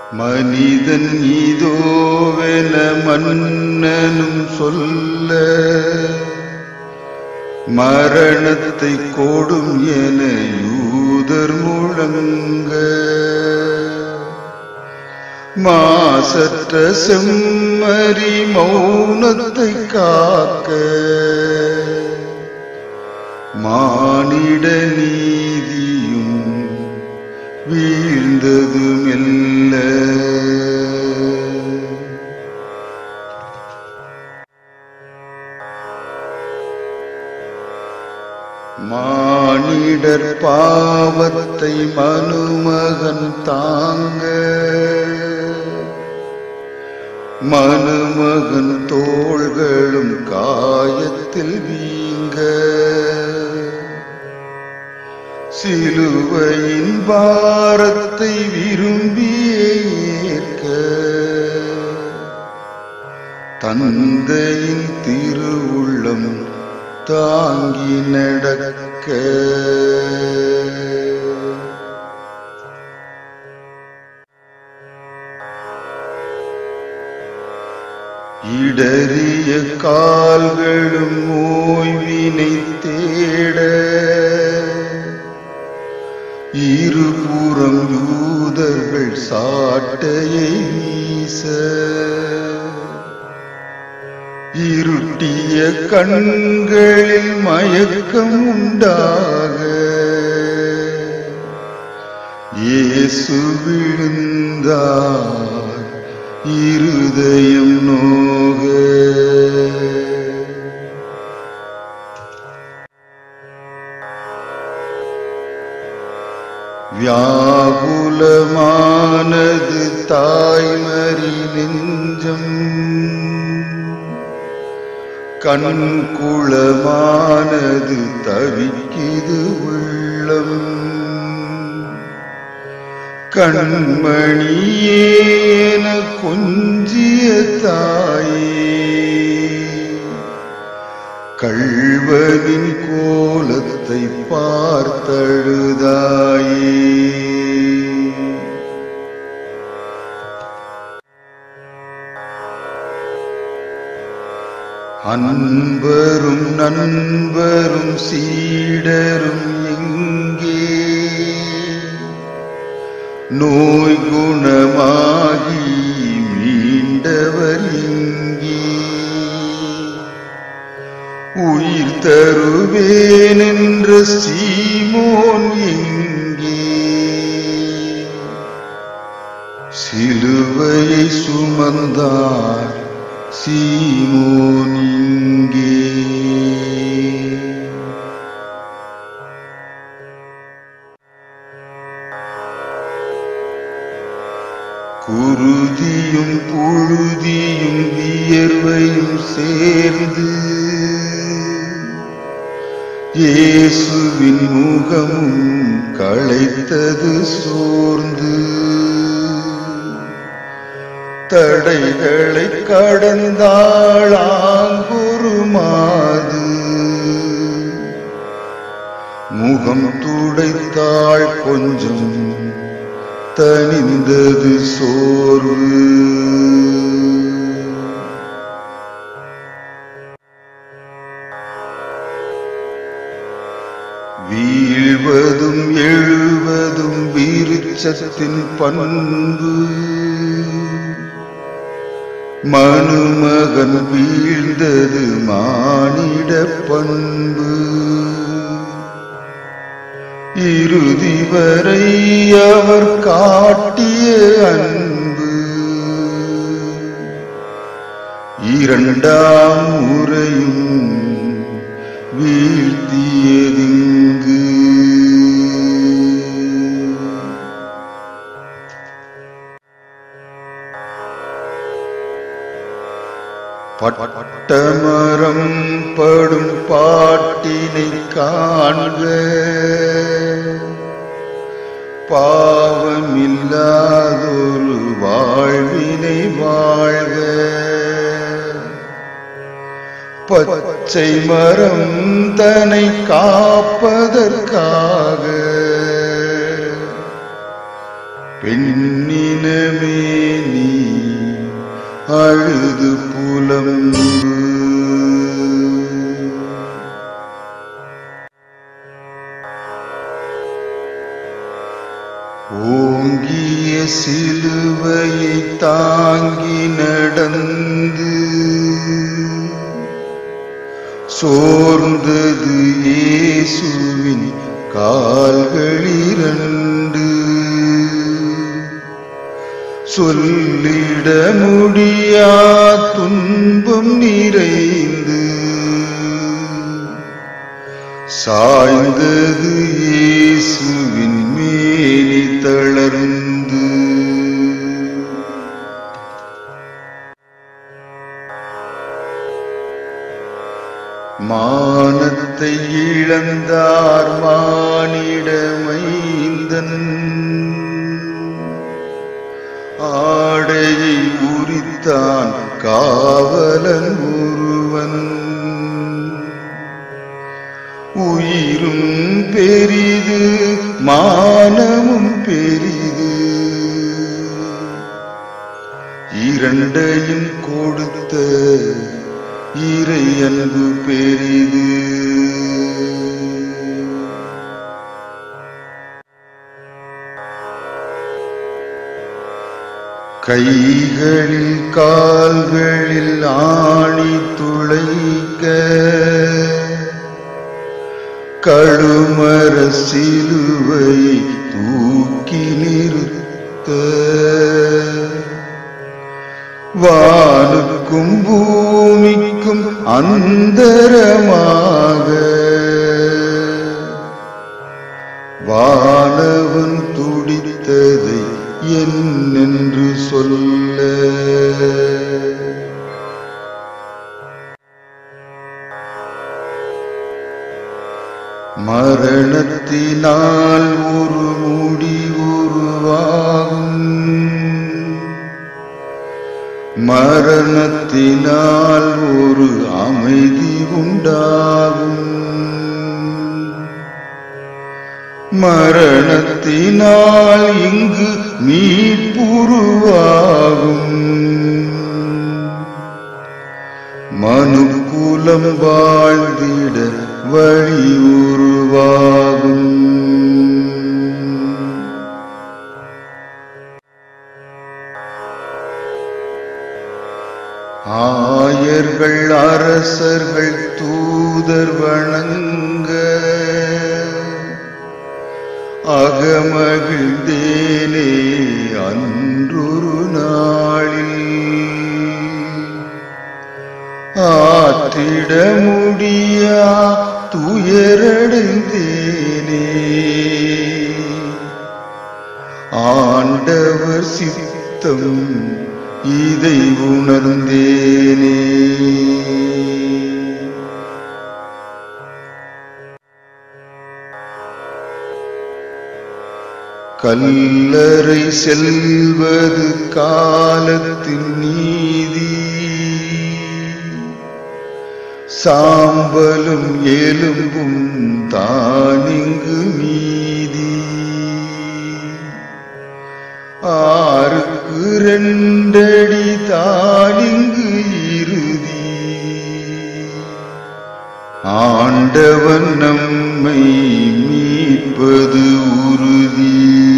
மனிதன் இதோவென மன்னனும் சொல்ல மரணத்தை கோடும் என யூதர் முழங்க மாசற்ற செம்மறி மௌனத்தை காக்க மானிட நீதியும் வீழ்ந்தது மெல்ல மானிடர் பாவத்தை மனுமகன் தாங்க மனுமகன் தோள்களும் காயத்தில் வீங்க சிலுவையின் பாரத்தை விரும்பியே ஏற்க தந்தையின் திருவுள்ளம் தாங்கி நடக்க இடறிய கால்களும் ஓய்வினை தேட இருபுறம் யூதர்கள் சாட்டையை வீச இருட்டிய கண்களில் மயக்கம் உண்டாக இயேசு விழுந்தார் இருதயம் நோக வியாகுலமானது தாய்மறி நெஞ்சம் கண்குளமானது தவிக்கிது உள்ளம் கண்மணியேன கொஞ்சிய தாயே கள்வனின் கோலத்தை பார்த்தழுதாயே அன்பரும் நண்பரும் சீடரும் எங்கே நோய் குணமாகி மீண்டவர் எங்கே உயிர் தருவேன் என்ற சீமோன் எங்கே சிலுவையை சுமந்தார் சீமோன் இங்கே குருதியும் புழுதியும் வியர்வையும் சேர்ந்து இயேசுவின் முகமும் களைத்தது சோர்ந்து தடைகளை கடந்தாளாங்குருமாது முகம் துடைத்தாள் கொஞ்சம் தனிந்தது சோர்வு வீழ்வதும் எழுவதும் விருச்சத்தின் பண்பு மனுமகன் வீழ்ந்தது மானிட பண்பு இறுதி வரை அவர் காட்டிய அன்பு இரண்டாம் முறையும் வீழ்த்தியதிங்கு பட்டமரம் படும் பாட்டினை காண்க பாவமில்லாதொரு வாழ்வினை வாழ்க பச்சை மரம் தன்னை காப்பதற்காக பெண்ணினமே அழுது புலம்பு ஓங்கிய சிலுவையை தாங்கி நடந்து சோர்ந்தது இயேசுவின் கால்களிரண்டு சொல்லிட முடியா துன்பம் நிறைந்து சாய்ந்தது இயேசுவின் மேனி தளர்ந்து மானத்தை இழந்தார் மானிட மைந்தன் ஆடையை உரித்தான் காவலன் ஒருவன் உயிரும் பெரிது மானமும் பெரிது இரண்டையும் கொடுத்த இறை அன்பு பெரிது கைகளில் கால்களில் ஆணி துளைக்க கழுமர சிலுவை தூக்கி நிறுத்த வானுக்கும் பூமிக்கும் அந்தரமாக வானவன் துடித்ததை என்னென்று சொல்ல மரணத்தினால் ஒரு முடி உருவாகும் மரணத்தினால் ஒரு அமைதி உண்டாகும் மரணத்தினால் இங்கு மீட்புருவாகும் மனுக்குலம் வாழ்ந்திட வழி உருவாகும் ஆயர்கள் அரசர்கள் தூதர் வணங்க அகமகிழ்ந்தேனே அன்றொரு நாளில் ஆற்றிட முடியா துயரடைந்தேனே ஆண்டவர் சித்தம் இதை உணர்ந்தேனே கல்லறை செல்வது காலத்தின் நீதி சாம்பலும் எலும்பும் தானிங்கு மீதி ஆறுக்கு ரெண்டடி தானிங்கு இறுதி ஆண்டவன் நம்மை மீட்பது உறுதி